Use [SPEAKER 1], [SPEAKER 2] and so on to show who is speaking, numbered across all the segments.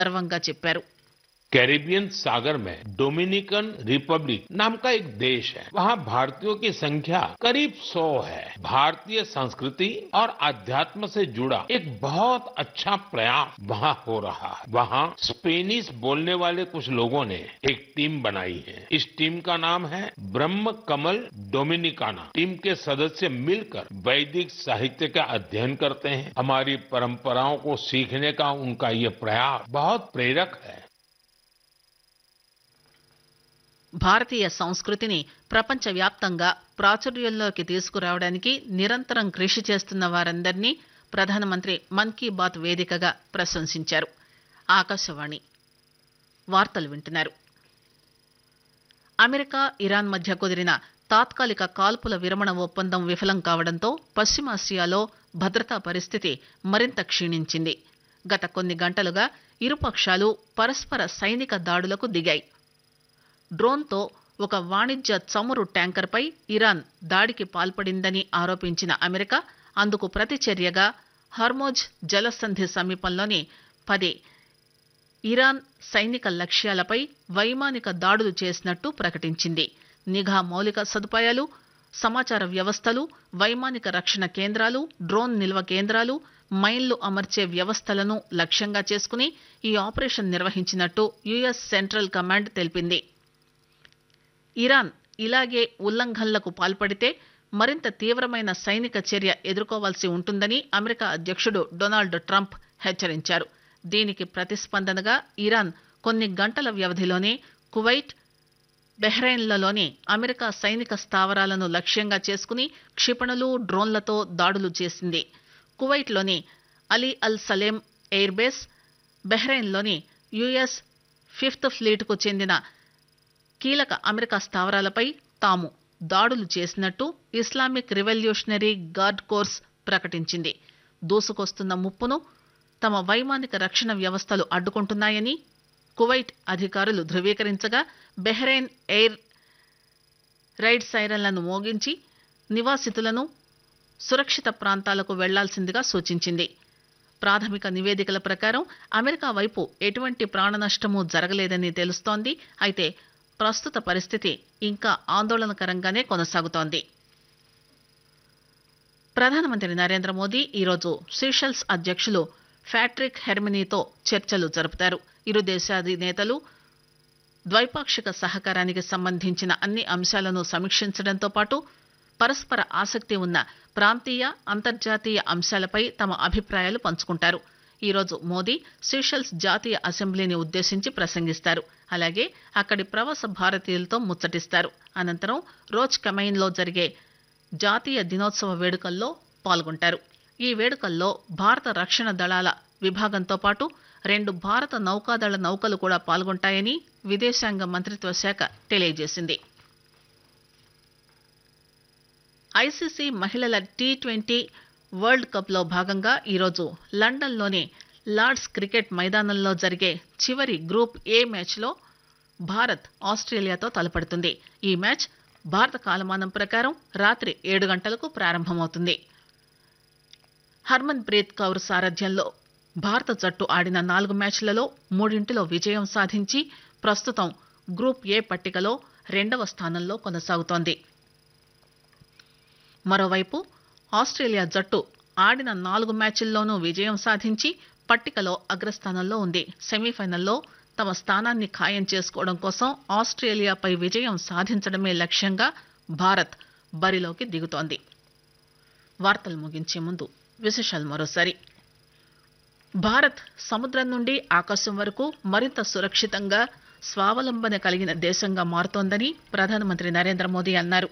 [SPEAKER 1] గర్వంగా చెప్పారు
[SPEAKER 2] कैरिबियन सागर में डोमिनिकन रिपब्लिक नाम का एक देश है वहाँ भारतीयों की संख्या करीब 100 है भारतीय संस्कृति और अध्यात्म से जुड़ा एक बहुत अच्छा प्रयास वहाँ हो रहा है वहाँ स्पेनिश बोलने वाले कुछ लोगों ने एक टीम बनाई है इस टीम का नाम है ब्रह्म कमल डोमिनिकाना टीम के सदस्य मिलकर वैदिक साहित्य का अध्ययन करते हैं हमारी परंपराओं को सीखने का उनका ये प्रयास बहुत प्रेरक है
[SPEAKER 1] భారతీయ సంస్కృతిని ప్రపంచవ్యాప్తంగా ప్రాచుర్యంలోకి తీసుకురావడానికి నిరంతరం కృషి చేస్తున్న వారందరినీ ప్రధానమంత్రి మన్ కీ బాత్ వేదికగా ప్రశంసించారు ఆకాశవాణి వార్తలు వింటున్నారు అమెరికా ఇరాన్ మధ్య కుదిరిన తాత్కాలిక కాల్పుల విరమణ ఒప్పందం విఫలం కావడంతో పశ్చిమాసియాలో భద్రతా పరిస్థితి మరింత క్షీణించింది గత కొన్ని గంటలుగా ఇరుపక్షాలు పరస్పర సైనిక దాడులకు దిగాయి డ్రోన్తో ఒక వాణిజ్య చమురు ట్యాంకర్పై ఇరాన్ దాడికి పాల్పడిందని ఆరోపించిన అమెరికా అందుకు ప్రతిచర్యగా హర్మోజ్ జలసంధి సమీపంలోని పది ఇరాన్ సైనిక లక్ష్యాలపై వైమానిక దాడులు చేసినట్టు ప్రకటించింది నిఘా మౌలిక సదుపాయాలు సమాచార వ్యవస్థలు వైమానిక రక్షణ కేంద్రాలు డ్రోన్ నిల్వ కేంద్రాలు మైన్లు అమర్చే వ్యవస్థలను లక్ష్యంగా చేసుకుని ఈ ఆపరేషన్ నిర్వహించినట్టు యుఎస్ సెంట్రల్ కమాండ్ తెలిపింది ఇరాన్ ఇలాగే ఉల్లంఘనలకు పాల్పడితే మరింత తీవ్రమైన సైనిక చర్య ఎదుర్కోవాల్సి ఉంటుందని అమెరికా అధ్యక్షుడు డొనాల్డ్ ట్రంప్ హెచ్చరించారు దీనికి ప్రతిస్పందనగా ఇరాన్ కొన్ని గంటల వ్యవధిలోనే కువైట్ బెహ్రెయిన్లలోని అమెరికా సైనిక స్థావరాలను లక్ష్యంగా చేసుకుని క్షిపణులు డ్రోన్లతో దాడులు చేసింది కువైట్లోని Ali Al Salem air base బెహ్రెయిన్లోని యుఎస్ ఫిఫ్త్ ఫ్లీట్కు చెందిన కీలక అమెరికా స్థావరాలపై తాము దాడులు చేసినట్టు ఇస్లామిక్ రివల్యూషనరీ గార్డ్ కోర్స్ ప్రకటించింది దూసుకొస్తున్న ముప్పును తమ వైమానిక రక్షణ వ్యవస్థలు అడ్డుకుంటున్నాయని కువైట్ అధికారులు ధృవీకరించగా బెహ్రెయిన్ ఎయిర్ రైడ్ సైరన్లను మోగించి నివాసితులను సురక్షిత ప్రాంతాలకు వెళ్లాల్సిందిగా సూచించింది ప్రాథమిక నివేదికల ప్రకారం అమెరికా వైపు ఎటువంటి ప్రాణనష్టమూ జరగలేదని తెలుస్తోంది అయితే ప్రస్తుత పరిస్థితి ఇంకా ఆందోళనకరంగానే కొనసాగుతోంది ప్రధానమంత్రి నరేంద్ర మోదీ ఈరోజు సీషెల్స్ అధ్యక్షులు ఫ్యాట్రిక్ హెర్మినీతో చర్చలు జరుపుతారు ఇరు దేశాధినేతలు ద్వైపాక్షిక సహకారానికి సంబంధించిన అన్ని అంశాలను సమీక్షించడంతో పాటు పరస్పర ఆసక్తి ఉన్న ప్రాంతీయ అంతర్జాతీయ అంశాలపై తమ అభిప్రాయాలు పంచుకుంటారు ఈరోజు మోదీ సీషెల్స్ జాతీయ అసెంబ్లీని ఉద్దేశించి ప్రసంగిస్తారు అలాగే అక్కడి ప్రవాస భారతీయులతో ముచ్చటిస్తారు అనంతరం రోజ్ కమైన్లో జరిగే జాతీయ దినోత్సవ వేడుకల్లో పాల్గొంటారు ఈ వేడుకల్లో భారత రక్షణ దళాల విభాగంతో పాటు రెండు భారత నౌకాదళ నౌకలు కూడా పాల్గొంటాయని విదేశాంగ మంత్రిత్వ శాఖ తెలియజేసింది ఐసీసీ మహిళల టీ ట్వంటీ వరల్డ్ కప్ లో భాగంగా ఈరోజు లండన్లోని లార్డ్స్ క్రికెట్ మైదానంలో జరిగే చివరి గ్రూప్ ఏ మ్యాచ్లో భారత్ ఆస్ట్రేలియాతో తలపడుతుంది ఈ మ్యాచ్ భారత కాలమానం ప్రకారం రాత్రి ఏడు గంటలకు ప్రారంభమవుతుంది హర్మన్ ప్రీత్ కౌర్ సారథ్యంలో భారత జట్టు ఆడిన నాలుగు మ్యాచ్లలో మూడింటిలో విజయం సాధించి ప్రస్తుతం గ్రూప్ ఏ పట్టికలో రెండవ స్థానంలో కొనసాగుతోంది మరోవైపు ఆస్ట్రేలియా జట్టు ఆడిన నాలుగు మ్యాచ్ల్లోనూ విజయం సాధించి పట్టికలో అగ్రస్థానంలో ఉంది సెమీఫైనల్లో తమ స్థానాన్ని ఖాయం చేసుకోవడం కోసం ఆస్ట్రేలియాపై విజయం సాధించడమే లక్ష్యంగా భారత్ బరిలోకి దిగుతోంది వార్తలు ముగించే ముందు విశేషాలు మరోసారి భారత్ సముద్రం నుండి ఆకాశం వరకు మరింత సురక్షితంగా స్వావలంబన కలిగిన దేశంగా మారుతోందని ప్రధానమంత్రి నరేంద్ర మోదీ అన్నారు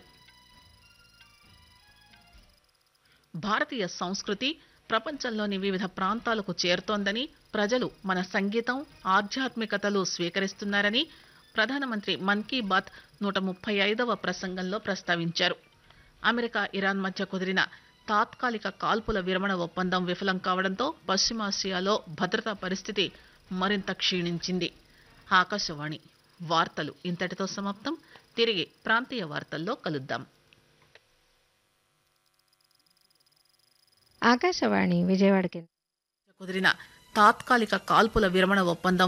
[SPEAKER 1] భారతీయ సంస్కృతి ప్రపంచంలోని వివిధ ప్రాంతాలకు చేరుతోందని ప్రజలు మన సంగీతం ఆధ్యాత్మికతలు స్వీకరిస్తున్నారని ప్రధానమంత్రి మన్ కీ బాత్ నూట ముప్పై ఐదవ ప్రసంగంలో ప్రస్తావించారు అమెరికా ఇరాన్ మధ్య కుదిరిన తాత్కాలిక కాల్పుల విరమణ ఒప్పందం విఫలం కావడంతో పశ్చిమాసియాలో భద్రతా పరిస్థితి మరింత క్షీణించింది ఆకాశవాణి వార్తలు ఇంతటితో సమాప్తం తిరిగి ప్రాంతీయ వార్తల్లో కలుద్దాం
[SPEAKER 3] ఆకాశవాణి విజయవాడ కేంద్రం
[SPEAKER 1] కుదిరిన తాత్కాలిక కాల్పుల విరమణ ఒప్పందం